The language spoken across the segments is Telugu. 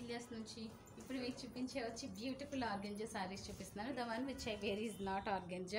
ఇలియాస్ నుంచి ఇప్పుడు మీకు చూపించే వచ్చి బ్యూటిఫుల్ ఆర్గెంజా సారీస్ చూపిస్తున్నాను the one which I wear is not organza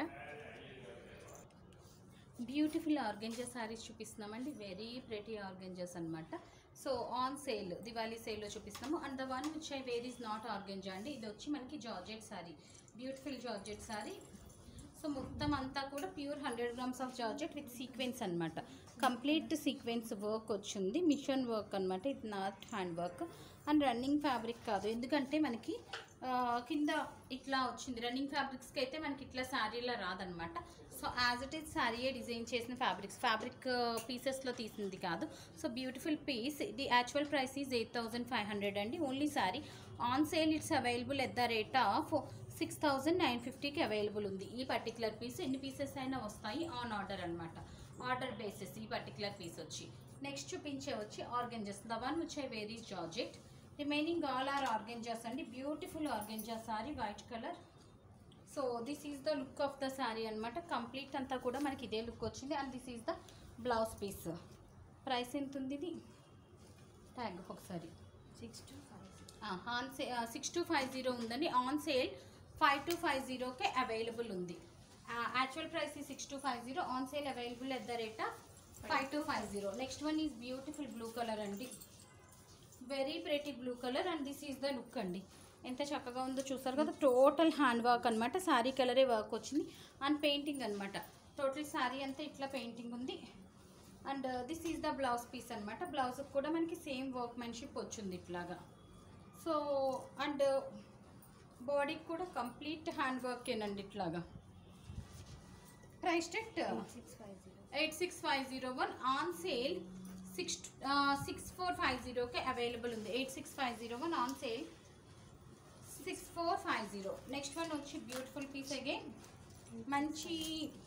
beautiful organza saris చూపిస్తున్నామండి వెరీ ప్రెటీ ఆర్గెంజాస్ అనమాట సో ఆన్ సేల్ దివాళీ సేల్లో చూపిస్తున్నాము and the one which I wear is not organza అండి ఇది వచ్చి మనకి georgette sari beautiful georgette sari so మొత్తం అంతా కూడా pure hundred grams of georgette with sequence అనమాట కంప్లీట్ సీక్వెన్స్ వర్క్ వచ్చింది మిషన్ వర్క్ అనమాట ఇది not hand work and running fabric కాదు ఎందుకంటే మనకి ఆ, కింద ఇట్లా వచ్చింది రన్నింగ్ ఫ్యాబ్రిక్స్కి అయితే మనకి ఇట్లా శారీలా రాదనమాట సో యాజ్ ఇట్ ఈస్ శారీయే డిజైన్ చేసిన ఫ్యాబ్రిక్స్ ఫ్యాబ్రిక్ పీసెస్లో తీసింది కాదు సో బ్యూటిఫుల్ పీస్ ఇది actual price is eight thousand five hundred అండి only sari on sale it's available at the rate of six thousand nine ఫిఫ్టీకి అవైలబుల్ ఉంది ఈ పర్టికులర్ పీస్ ఎన్ని పీసెస్ అయినా వస్తాయి ఆన్ ఆర్డర్ అనమాట ఆర్డర్ బేసిస్ ఈ పర్టికులర్ పీస్ వచ్చి నెక్స్ట్ చూపించే వచ్చి organzas the one which I wear is georgette remaining all are organzas అండి beautiful organza sari white colour so this is the look of the sari అనమాట కంప్లీట్ అంతా కూడా మనకి ఇదే లుక్ వచ్చింది and this is the blouse piece price ఎంత ఉంది ఇది ట్యాగ్ ఒకసారి six two five on sale six two five zero ఉందండి on sale five two five జీరోకే అవైలబుల్ ఉంది యాక్చువల్ ప్రైస్ ఈ six two five zero on sale available at the rate of five two five zero next one is beautiful blue colour అండి very pretty blue colour and this is the look అండి ఎంత చక్కగా ఉందో చూసారు కదా టోటల్ హ్యాండ్ వర్క్ అనమాట శారీ కలరే వర్క్ వచ్చింది అండ్ పెయింటింగ్ అనమాట టోటల్ శారీ అంతా ఇట్లా పెయింటింగ్ ఉంది and this is the blouse piece అనమాట బ్లౌజ్ కూడా మనకి సేమ్ వర్క్ మెన్షిప్ వచ్చింది ఇట్లాగా సో అండ్ బాడీకి కూడా కంప్లీట్ హ్యాండ్ వర్క్ ఏనండి ఇట్లాగా price TET six five zero eight six five zero one on sale six six four five జీరోకి అవైలబుల్ ఉంది eight six five zero one on sale six four five zero next one వచ్చి బ్యూటిఫుల్ పీస్ అగైన్ మంచి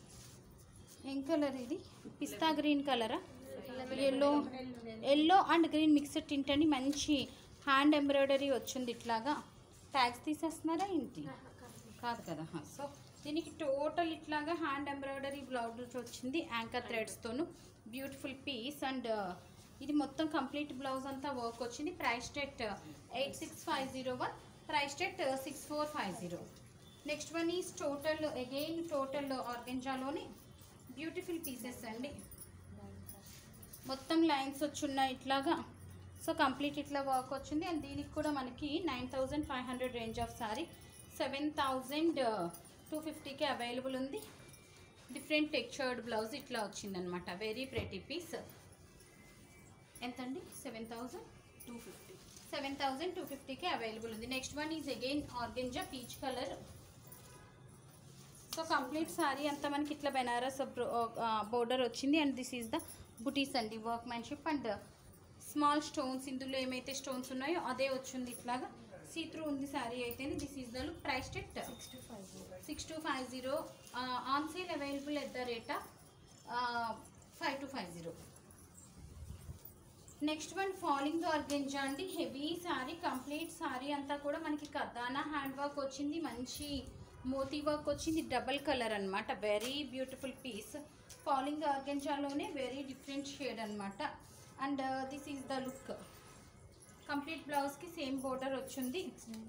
ఏం కలర్ ఇది పిస్తా గ్రీన్ కలరా yellow yellow and green mixed tint అని మంచి హ్యాండ్ ఎంబ్రాయిడరీ వచ్చింది ఇట్లాగా ట్యాగ్స్ తీసేస్తున్నారా ఏంటి కాదు కదా హా. సో దీనికి టోటల్ ఇట్లాగా హ్యాండ్ ఎంబ్రాయిడరీ బ్లౌజ్ వచ్చింది యాంకర్ థ్రెడ్స్తోను బ్యూటిఫుల్ పీస్ అండ్ ఇది మొత్తం కంప్లీట్ బ్లౌజ్ అంతా వర్క్ వచ్చింది price tag eight six five zero one price TET six four five zero next one is total again total ఆర్గెంజాలోని బ్యూటిఫుల్ పీసెస్ అండి మొత్తం లైన్స్ వచ్చున్నాయి ఇట్లాగా సో కంప్లీట్ ఇట్లా వర్క్ వచ్చింది అండ్ దీనికి కూడా మనకి nine thousand five hundred range of sari seven thousand two ఫిఫ్టీకి అవైలబుల్ ఉంది డిఫరెంట్ టెక్చర్డ్ బ్లౌజ్ ఇట్లా వచ్చిందనమాట వెరీ ప్రెటీ పీస్ ఎంతండి seven thousand two fifty seven thousand two ఫిఫ్టీకి అవైలబుల్ ఉంది next one is again organza peach colour so complete sari అంతా మనకి ఇట్లా బెనారస్ బోర్డర్ వచ్చింది and this is the butis అండి workmanship and small stones ఇందులో ఏమైతే స్టోన్స్ ఉన్నాయో అదే వచ్చింది ఇట్లాగా సీ త్రూ ఉంది సారీ అయితే this is the look price TET six two five zero six two five zero on sale available at the rate of five two five zero next one falling organza అండి హెవీ శారీ కంప్లీట్ శారీ అంతా కూడా మనకి కదానా హ్యాండ్ వర్క్ వచ్చింది మంచి మోతీ వర్క్ వచ్చింది డబల్ కలర్ అన్నమాట వెరీ బ్యూటిఫుల్ పీస్ ఫాలింగ్ ఆర్గెంజాలోనే వెరీ డిఫరెంట్ షేడ్ అన్నమాట and this is the look complete బ్లౌజ్కి సేమ్ బోర్డర్ వచ్చింది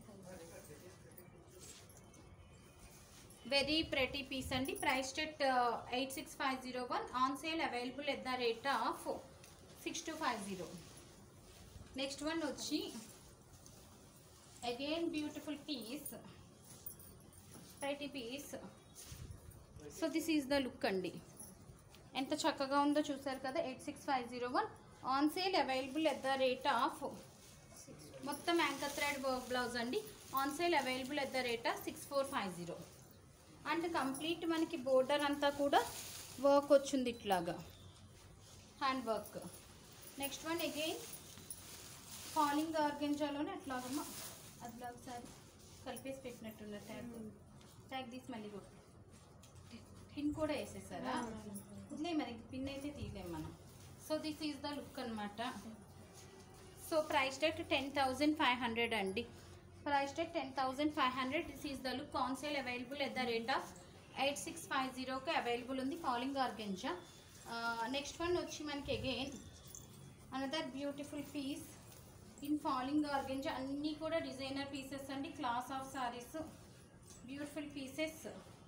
వెరీ ప్రెటీ పీస్ అండి price tag eight six five zero one on sale available at the rate of six two five zero next one వచ్చి again beautiful piece pretty piece so this is the look అండి ఎంత చక్కగా ఉందో చూసారు కదా eight six five zero one on sale available at the rate of మొత్తం యాంకర్ థ్రెడ్ వర్క్ బ్లౌజ్ అండి on sale available at the rate of six four five zero and complete మనకి బోర్డర్ అంతా కూడా వర్క్ వచ్చింది ఇట్లాగా hand work next one again falling ఆర్గెంజాలోనే అట్లాగమ్మా అట్లా ఒకసారి కలిపేసి పెట్టినట్టున్న ట్యాగ్ ట్యాగ్ తీసి మళ్ళీ కొట్టు పిన్ కూడా వేసేసారా వదిలే మరి పిన్ అయితే తీయలేం మనం so this is the look అనమాట so price tag ten thousand five hundred అండి price tag ten thousand five hundred this is the look on sale available at the rate of eight six five జీరోకి అవైలబుల్ ఉంది ఫాలింగ్ ఆర్గెంజా నెక్స్ట్ వన్ వచ్చి మనకి again another beautiful piece in falling organza అన్నీ కూడా డిజైనర్ పీసెస్ అండి class of saris beautiful pieces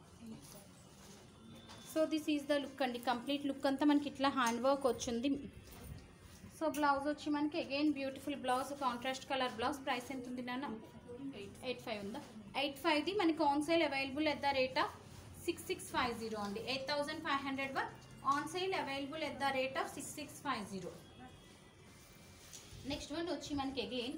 so this is the look అండి కంప్లీట్ లుక్ అంతా మనకి ఇట్లా హ్యాండ్ వర్క్ వచ్చింది సో బ్లౌజ్ వచ్చి మనకి again beautiful blouse contrast colour blouse price ఎంత ఉంది నాన్న ఎయిట్ ఫైవ్ ఉందా ఎయిట్ ఫైవ్ది మనకి on sale available at the rate of six six five zero అండి eight thousand five hundred one on sale available at the rate of six six five zero next one వచ్చి మనకి అగైన్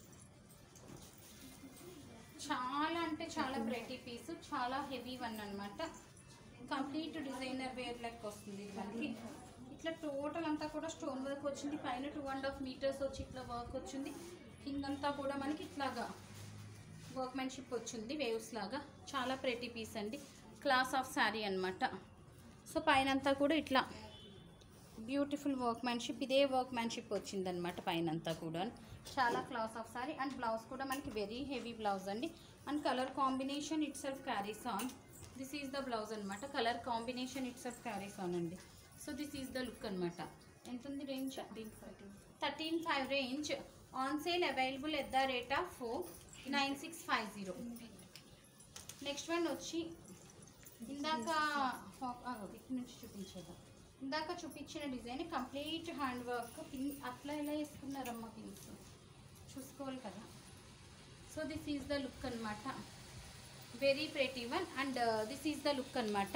చాలా అంటే చాలా ప్రెటీ పీస్ చాలా హెవీ వన్ అన్నమాట కంప్లీట్ డిజైనర్ వేర్ లెక్క వస్తుంది ఇది మనకి ఇట్లా టోటల్ అంతా కూడా స్టోన్ వర్క్ వచ్చింది పైన టూ అండ్ హాఫ్ మీటర్స్ వచ్చి ఇట్లా వర్క్ వచ్చింది కిందంతా కూడా మనకి ఇట్లాగా వర్క్మెన్షిప్ వచ్చింది వేవ్స్ లాగా చాలా ప్రెటీ పీస్ అండి క్లాస్ ఆఫ్ శారీ అన్నమాట సో పైన అంతా కూడా ఇట్లా బ్యూటిఫుల్ వర్క్మెన్షిప్ ఇదే వర్క్మెన్షిప్ వచ్చిందనమాట పైన అంతా కూడా చాలా class of sari and blouse కూడా మనకి వెరీ హెవీ బ్లౌజ్ అండి and colour combination itself carries on this is the blouse అనమాట colour combination itself carries on అండి so this is the look అనమాట ఎంత ఉంది range thirteen five range on sale available at the rate of nine six five zero next one వచ్చి ఇందాక ఇటు నుంచి చూపించేద్దాం ఇందాక చూపించిన design complete hand work pin అట్లా ఎలా వేసుకున్నారమ్మా పిన్స్ చూసుకోవాలి కదా so this is the look అనమాట very pretty one and this is the look అనమాట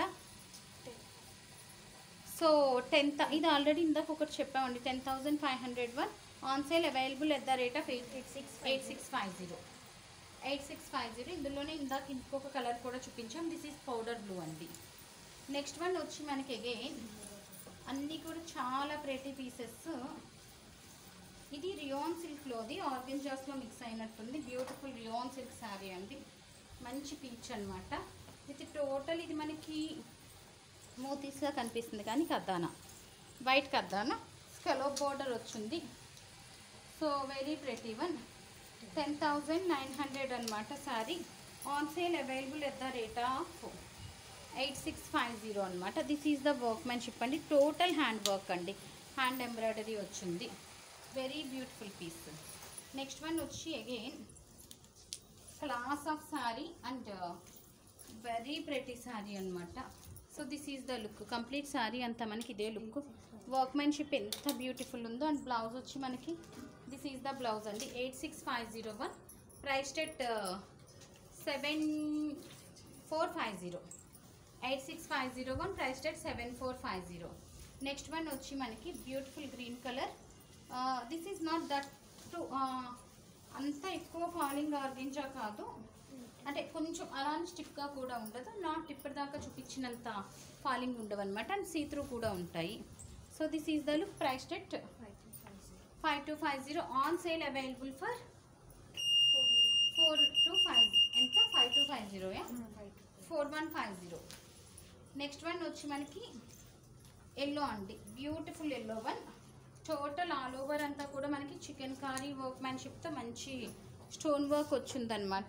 సో టెన్త్ ఇది ఆల్రెడీ ఇందాక ఒకటి చెప్పామండి ten thousand five hundred one on sale available at the rate of eight eight six eight six five zero eight six five zero ఇందులోనే ఇందాక ఇంకొక కలర్ కూడా చూపించాం దిస్ ఈజ్ పౌడర్ బ్లూ అండి నెక్స్ట్ వన్ వచ్చి మనకి అగైన్ అన్నీ కూడా చాలా ప్రెటీ పీసెస్ ఇది రియోన్ సిల్క్లోది ఆర్గెంజాస్లో మిక్స్ అయినట్టుంది బ్యూటిఫుల్ రియోన్ సిల్క్ శారీ అండి మంచి పీచ్ అనమాట ఇది టోటల్ ఇది మనకి మోతీస్గా కనిపిస్తుంది కానీ కద్దానా వైట్ కద్దానా స్కెలో బోర్డర్ వచ్చింది so very pretty one ten thousand nine hundred అనమాట sari on sale available at the rate of eight six five zero అనమాట దిస్ ఈజ్ ద వర్క్మెన్షిప్ అండి టోటల్ హ్యాండ్ వర్క్ అండి హ్యాండ్ ఎంబ్రాయిడరీ వచ్చింది very beautiful piece next one వచ్చి again class of sari and very pretty sari అనమాట so this is the look complete sari అంతా మనకి ఇదే లుక్ వర్క్మెన్షిప్ ఎంత బ్యూటిఫుల్ ఉందో అండ్ బ్లౌజ్ వచ్చి మనకి దిస్ ఈజ్ ద బ్లౌజ్ అండి eight six five zero one price టెట్ seven four five zero eight six five zero one price టెట్ seven four five zero next one వచ్చి మనకి beautiful green colour this is not that too అంత ఎక్కువ ఫాలింగ్ ఆర్గింజా కాదు అంటే కొంచెం అలానే స్టిక్గా కూడా ఉండదు నాట్ ఇప్పటిదాకా చూపించినంత ఫాలింగ్ ఉండవు అనమాట అండ్ సీత్రూ కూడా ఉంటాయి so this is the look price టెట్ five two five zero on sale available for four two five ఎంత five two five zero four one five zero next one వచ్చి మనకి ఎల్లో అండి beautiful yellow one total all over అంతా కూడా మనకి చికెన్ కారీ వర్క్ మ్యాన్షిప్తో మంచి స్టోన్ వర్క్ వచ్చిందనమాట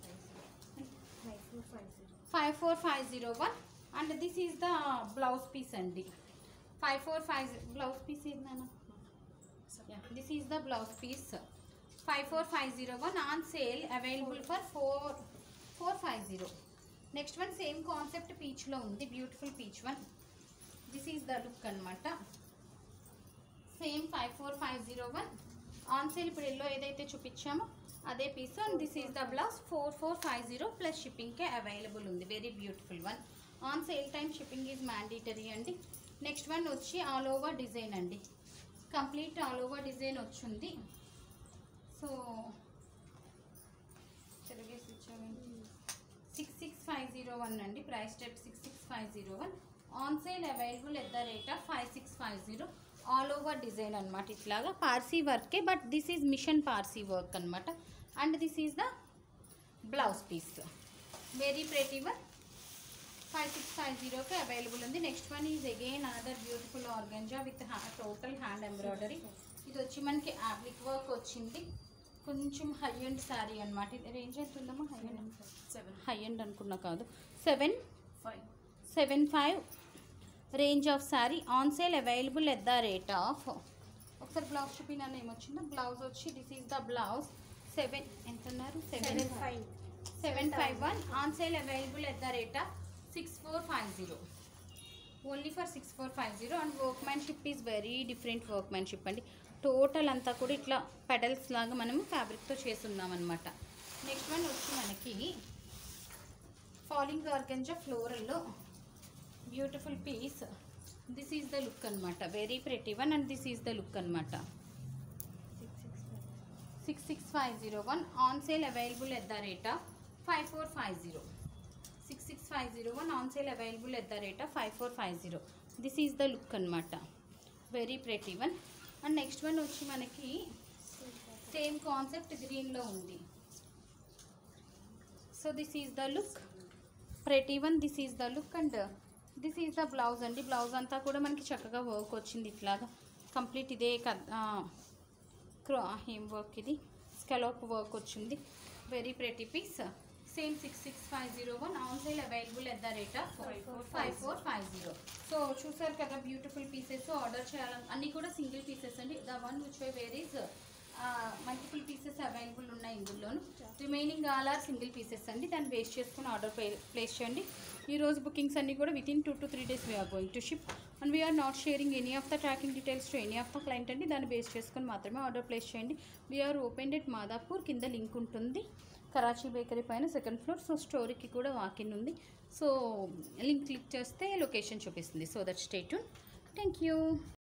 five four five zero one and this is the blouse piece అండి five four five blouse piece ఏందన్నా this is the blouse piece five four five zero one on sale available for four four five zero next one same concept పీచ్లో ఉంది beautiful peach one this is the look అనమాట same five four five zero one on sale ఇప్పుడు ఎల్లో ఏదైతే చూపించామో అదే piece and this is the blouse four four five zero plus షిప్పింగ్కే అవైలబుల్ ఉంది very beautiful one on sale time shipping is mandatory అండి నెక్స్ట్ వన్ వచ్చి ఆల్ ఓవర్ డిజైన్ అండి కంప్లీట్ ఆల్ ఓవర్ డిజైన్ వచ్చింది సో తెలుగేసి six six five zero one అండి price TET six six five zero one on sale available at the rate of five six five zero all over design అనమాట ఇట్లాగా పార్సీ వర్కే but this is machine Parsi work అనమాట and this is the blouse piece very pretty one five six five జీరోకి అవైలబుల్ ఉంది next one is again another beautiful organza with total hand embroidery ఇది వచ్చి మనకి యాప్లిక్ వర్క్ వచ్చింది కొంచెం హై అండ్ శారీ అనమాట ఇది రేంజ్ ఎంత ఉందమ్మా హై అండ్ సెవెన్ హై అండ్ అనుకున్నా కాదు seven five seven five range of sari on sale available at the rate of ఒకసారి బ్లౌజ్ చూపినాను ఏమొచ్చిందో బ్లౌజ్ వచ్చి this is the blouse seven ఎంత అన్నారు seven seven five seven five one on sale available at the rate of six four five zero only for six four five zero and workmanship is very different workmanship అండి టోటల్ అంతా కూడా ఇట్లా పెడల్స్ లాగా మనము ఫ్యాబ్రిక్తో చేస్తున్నాం అనమాట నెక్స్ట్ వన్ వచ్చి మనకి ఫాలింగ్ ఆర్గంజా ఫ్లోరల్లో beautiful piece this is the look అనమాట very pretty one and this is the look అనమాట six six five six six five zero one on sale available at the rate of five four five zero six six five zero one on sale available at the rate of five four five zero this is the look అనమాట very pretty one and next one వచ్చి మనకి సేమ్ కాన్సెప్ట్ గ్రీన్లో ఉంది so this is the look pretty one this is the look and this is the blouse అండి బ్లౌజ్ అంతా కూడా మనకి చక్కగా వర్క్ వచ్చింది ఇట్లాగా కంప్లీట్ ఇదే క్రా ఏం వర్క్ ఇది స్కలోప్ వర్క్ వచ్చింది very pretty piece same six six five zero one on sale available at the rate of five four five zero so చూసారు కదా బ్యూటిఫుల్ పీసెస్ ఆర్డర్ చేయాలని అన్నీ కూడా సింగిల్ పీసెస్ అండి the one which why varies multiple pieces available ఉన్నాయి ఇందులోను remaining all are single pieces అండి దాన్ని వేస్ట్ చేసుకుని ఆర్డర్ ప్లేస్ చేయండి ఈ రోజు బుకింగ్స్ అన్ని కూడా within two to three days we're going to ship and we're not sharing any of the tracking details to any of the client అండి దాన్ని బేస్ చేసుకొని మాత్రమే ఆర్డర్ ప్లేస్ చేయండి వీఆర్ ఓపెన్ డెట్ మాదాపూర్ కింద లింక్ ఉంటుంది కరాచీ బేకరీ పైన సెకండ్ ఫ్లోర్ సో స్టోరీకి కూడా వాకిన్ ఉంది సో లింక్ క్లిక్ చేస్తే లొకేషన్ చూపిస్తుంది so that state thank you